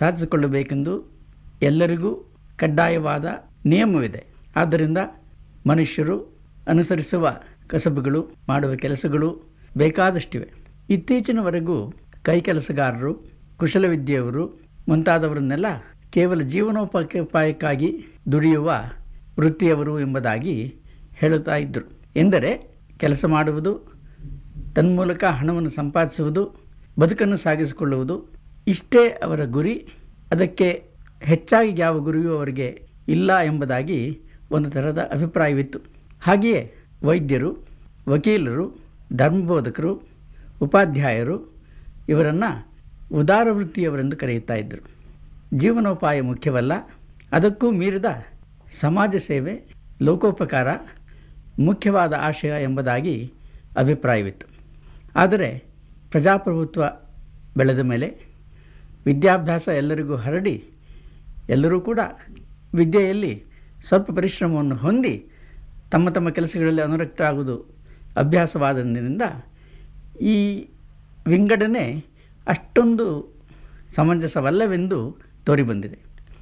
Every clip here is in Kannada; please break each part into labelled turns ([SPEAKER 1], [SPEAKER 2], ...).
[SPEAKER 1] ಸಾಧಿಸಿಕೊಳ್ಳಬೇಕೆಂದು ಎಲ್ಲರಿಗೂ ಕಡ್ಡಾಯವಾದ ನಿಯಮವಿದೆ ಆದ್ದರಿಂದ ಮನುಷ್ಯರು ಅನುಸರಿಸುವ ಕಸಬುಗಳು ಮಾಡುವ ಕೆಲಸಗಳು ಬೇಕಾದಷ್ಟಿವೆ ಇತ್ತೀಚಿನವರೆಗೂ ಕೈಕೆಲಸಗಾರರು ಕುಶಲವಿದ್ಯೆಯವರು ಮುಂತಾದವರನ್ನೆಲ್ಲ ಕೇವಲ ಜೀವನೋಪಾಯಕ್ಕಾಗಿ ದುಡಿಯುವ ವೃತ್ತಿಯವರು ಎಂಬುದಾಗಿ ಹೇಳುತ್ತಾ ಇದ್ದರು ಎಂದರೆ ಕೆಲಸ ಮಾಡುವುದು ತನ್ಮೂಲಕ ಹಣವನ್ನು ಸಂಪಾದಿಸುವುದು ಬದುಕನ್ನು ಸಾಗಿಸಿಕೊಳ್ಳುವುದು ಇಷ್ಟೇ ಅವರ ಗುರಿ ಅದಕ್ಕೆ ಹೆಚ್ಚಾಗಿ ಯಾವ ಗುರಿಯೂ ಅವರಿಗೆ ಇಲ್ಲ ಎಂಬುದಾಗಿ ಒಂದು ಥರದ ಅಭಿಪ್ರಾಯವಿತ್ತು ಹಾಗೆಯೇ ವೈದ್ಯರು ವಕೀಲರು ಧರ್ಮಬೋಧಕರು ಉಪಾಧ್ಯಾಯರು ಇವರನ್ನು ಉದಾರ ವೃತ್ತಿಯವರೆಂದು ಕರೆಯುತ್ತಾ ಇದ್ದರು ಜೀವನೋಪಾಯ ಮುಖ್ಯವಲ್ಲ ಅದಕ್ಕೂ ಮೀರಿದ ಸಮಾಜ ಸೇವೆ ಲೋಕೋಪಕಾರ ಮುಖ್ಯವಾದ ಆಶಯ ಎಂಬುದಾಗಿ ಅಭಿಪ್ರಾಯವಿತ್ತು ಆದರೆ ಪ್ರಜಾಪ್ರಭುತ್ವ ಬೆಳೆದ ಮೇಲೆ ವಿದ್ಯಾಭ್ಯಾಸ ಎಲ್ಲರಿಗೂ ಹರಡಿ ಎಲ್ಲರೂ ಕೂಡ ವಿದ್ಯೆಯಲ್ಲಿ ಸ್ವಲ್ಪ ಪರಿಶ್ರಮವನ್ನು ಹೊಂದಿ ತಮ್ಮ ತಮ್ಮ ಕೆಲಸಗಳಲ್ಲಿ ಅನುರಕ್ತರಾಗುವುದು ಅಭ್ಯಾಸವಾದದಿಂದ ಈ ವಿಂಗಡಣೆ ಅಷ್ಟೊಂದು ಸಮಂಜಸವಲ್ಲವೆಂದು ತೋರಿಬಂದಿದೆ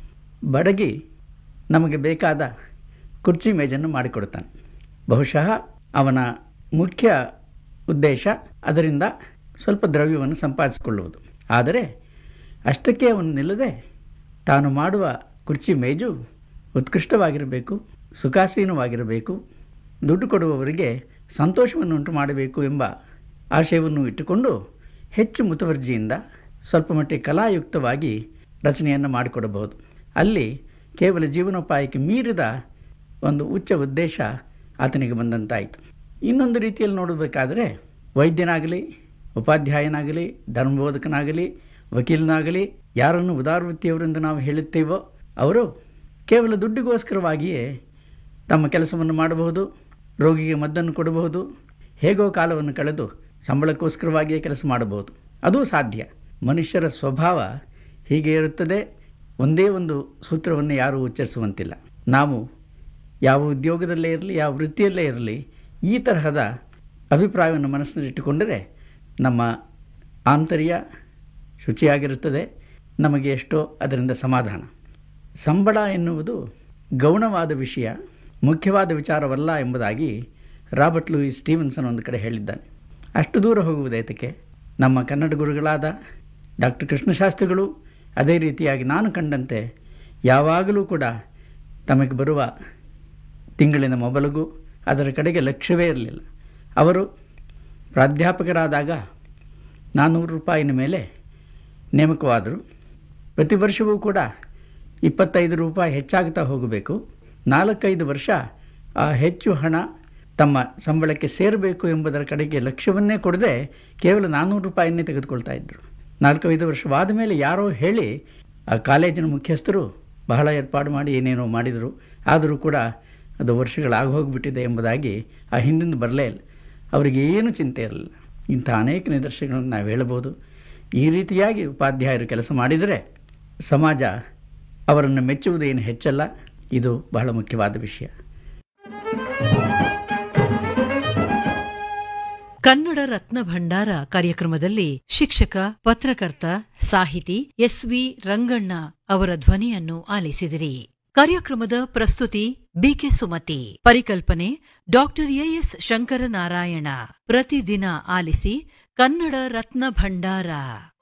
[SPEAKER 1] ಬಡಗಿ ನಮಗೆ ಬೇಕಾದ ಕುರ್ಚಿ ಮೇಜನ್ನು ಮಾಡಿಕೊಡುತ್ತಾನೆ ಬಹುಶಃ ಅವನ ಮುಖ್ಯ ಉದ್ದೇಶ ಅದರಿಂದ ಸ್ವಲ್ಪ ದ್ರವ್ಯವನ್ನು ಸಂಪಾದಿಸಿಕೊಳ್ಳುವುದು ಆದರೆ ಅಷ್ಟಕ್ಕೆ ಅವನು ನಿಲ್ಲದೆ ತಾನು ಮಾಡುವ ಕುರ್ಚಿ ಮೇಜು ಉತ್ಕೃಷ್ಟವಾಗಿರಬೇಕು ಸುಖಾಸೀನವಾಗಿರಬೇಕು ದುಡ್ಡು ಕೊಡುವವರಿಗೆ ಸಂತೋಷವನ್ನು ಉಂಟು ಮಾಡಬೇಕು ಎಂಬ ಆಶಯವನ್ನು ಇಟ್ಟುಕೊಂಡು ಹೆಚ್ಚು ಮುತುವರ್ಜಿಯಿಂದ ಸ್ವಲ್ಪ ಮಟ್ಟಿಗೆ ಕಲಾಯುಕ್ತವಾಗಿ ರಚನೆಯನ್ನು ಮಾಡಿಕೊಡಬಹುದು ಅಲ್ಲಿ ಕೇವಲ ಜೀವನೋಪಾಯಕ್ಕೆ ಮೀರಿದ ಒಂದು ಉಚ್ಚ ಉದ್ದೇಶ ಆತನಿಗೆ ಬಂದಂತಾಯಿತು ಇನ್ನೊಂದು ರೀತಿಯಲ್ಲಿ ನೋಡಬೇಕಾದರೆ ವೈದ್ಯನಾಗಲಿ ಉಪಾಧ್ಯಾಯನಾಗಲಿ ಧರ್ಮಬೋಧಕನಾಗಲಿ ವಕೀಲನಾಗಲಿ ಯಾರನ್ನು ಉದಾರವೃತ್ತಿಯವರೆಂದು ನಾವು ಹೇಳುತ್ತೇವೋ ಅವರು ಕೇವಲ ದುಡ್ಡಿಗೋಸ್ಕರವಾಗಿಯೇ ತಮ್ಮ ಕೆಲಸವನ್ನು ಮಾಡಬಹುದು ರೋಗಿಗೆ ಮದ್ದನ್ನು ಕೊಡಬಹುದು ಹೇಗೋ ಕಾಲವನ್ನು ಕಳೆದು ಸಂಬಳಕ್ಕೋಸ್ಕರವಾಗಿಯೇ ಕೆಲಸ ಮಾಡಬಹುದು ಅದೂ ಸಾಧ್ಯ ಮನುಷ್ಯರ ಸ್ವಭಾವ ಹೀಗೆ ಇರುತ್ತದೆ ಒಂದೇ ಒಂದು ಸೂತ್ರವನ್ನು ಯಾರೂ ಉಚ್ಚರಿಸುವಂತಿಲ್ಲ ನಾವು ಯಾವ ಉದ್ಯೋಗದಲ್ಲೇ ಇರಲಿ ಯಾವ ವೃತ್ತಿಯಲ್ಲೇ ಇರಲಿ ಈ ತರಹದ ಅಭಿಪ್ರಾಯವನ್ನು ಮನಸ್ಸಿನಲ್ಲಿಟ್ಟುಕೊಂಡರೆ ನಮ್ಮ ಆಂತರ್ಯ ಶುಚಿಯಾಗಿರುತ್ತದೆ ನಮಗೆ ಎಷ್ಟೋ ಅದರಿಂದ ಸಮಾಧಾನ ಸಂಬಳ ಎನ್ನುವುದು ಗೌಣವಾದ ವಿಷಯ ಮುಖ್ಯವಾದ ವಿಚಾರವಲ್ಲ ಎಂಬುದಾಗಿ ರಾಬರ್ಟ್ ಲೂಯಿ ಸ್ಟೀವನ್ಸನ್ ಒಂದು ಕಡೆ ಹೇಳಿದ್ದಾನೆ ಅಷ್ಟು ದೂರ ಹೋಗುವುದೇತಕ್ಕೆ ನಮ್ಮ ಕನ್ನಡ ಗುರುಗಳಾದ ಡಾಕ್ಟರ್ ಕೃಷ್ಣಶಾಸ್ತ್ರಿಗಳು ಅದೇ ರೀತಿಯಾಗಿ ನಾನು ಕಂಡಂತೆ ಯಾವಾಗಲೂ ಕೂಡ ತಮಗೆ ಬರುವ ತಿಂಗಳಿನ ಮೊಬಲಗು ಅದರ ಕಡೆಗೆ ಲಕ್ಷ್ಯವೇ ಇರಲಿಲ್ಲ ಅವರು ಪ್ರಾಧ್ಯಾಪಕರಾದಾಗ ನಾನ್ನೂರು ರೂಪಾಯಿನ ಮೇಲೆ ನೇಮಕವಾದರು ಪ್ರತಿ ವರ್ಷವೂ ಕೂಡ ಇಪ್ಪತ್ತೈದು ರೂಪಾಯಿ ಹೆಚ್ಚಾಗ್ತಾ ಹೋಗಬೇಕು ನಾಲ್ಕೈದು ವರ್ಷ ಆ ಹೆಚ್ಚು ಹಣ ತಮ್ಮ ಸಂಬಳಕ್ಕೆ ಸೇರಬೇಕು ಎಂಬುದರ ಕಡೆಗೆ ಲಕ್ಷ್ಯವನ್ನೇ ಕೊಡದೆ ಕೇವಲ ನಾನ್ನೂರು ರೂಪಾಯಿಯನ್ನೇ ತೆಗೆದುಕೊಳ್ತಾ ಇದ್ದರು ನಾಲ್ಕೈದು ವರ್ಷವಾದ ಮೇಲೆ ಯಾರೋ ಹೇಳಿ ಆ ಕಾಲೇಜಿನ ಮುಖ್ಯಸ್ಥರು ಬಹಳ ಏರ್ಪಾಡು ಮಾಡಿ ಏನೇನೋ ಮಾಡಿದರು ಆದರೂ ಕೂಡ ಅದು ವರ್ಷಗಳಾಗಿ ಹೋಗಿಬಿಟ್ಟಿದೆ ಎಂಬುದಾಗಿ ಆ ಹಿಂದಿಂದ ಬರಲೇ ಇಲ್ಲ ಅವರಿಗೆ ಏನು ಚಿಂತೆ ಇರಲಿಲ್ಲ ಇಂಥ ಅನೇಕ ನಿದರ್ಶನಗಳನ್ನು ನಾವು ಹೇಳಬಹುದು ಈ ರೀತಿಯಾಗಿ ಉಪಾಧ್ಯಾಯರು ಕೆಲಸ ಮಾಡಿದರೆ ಸಮಾಜ ಅವರನ್ನು ಮೆಚ್ಚುವುದೇನು ಹೆಚ್ಚಲ್ಲ ಇದು ಬಹಳ ಮುಖ್ಯವಾದ ವಿಷಯ
[SPEAKER 2] ಕನ್ನಡ ರತ್ನ ಭಂಡಾರ ಕಾರ್ಯಕ್ರಮದಲ್ಲಿ ಶಿಕ್ಷಕ ಪತ್ರಕರ್ತ ಸಾಹಿತಿ ಎಸ್ವಿ ರಂಗಣ್ಣ ಅವರ ಧ್ವನಿಯನ್ನು ಆಲಿಸಿದಿರಿ ಕಾರ್ಯಕ್ರಮದ ಪ್ರಸ್ತುತಿ ಬಿಕೆ ಸುಮತಿ ಪರಿಕಲ್ಪನೆ ಡಾಕ್ಟರ್ ಎಎಸ್ ಶಂಕರನಾರಾಯಣ ಪ್ರತಿದಿನ ಆಲಿಸಿ ಕನ್ನಡ ರತ್ನ ಭಂಡಾರ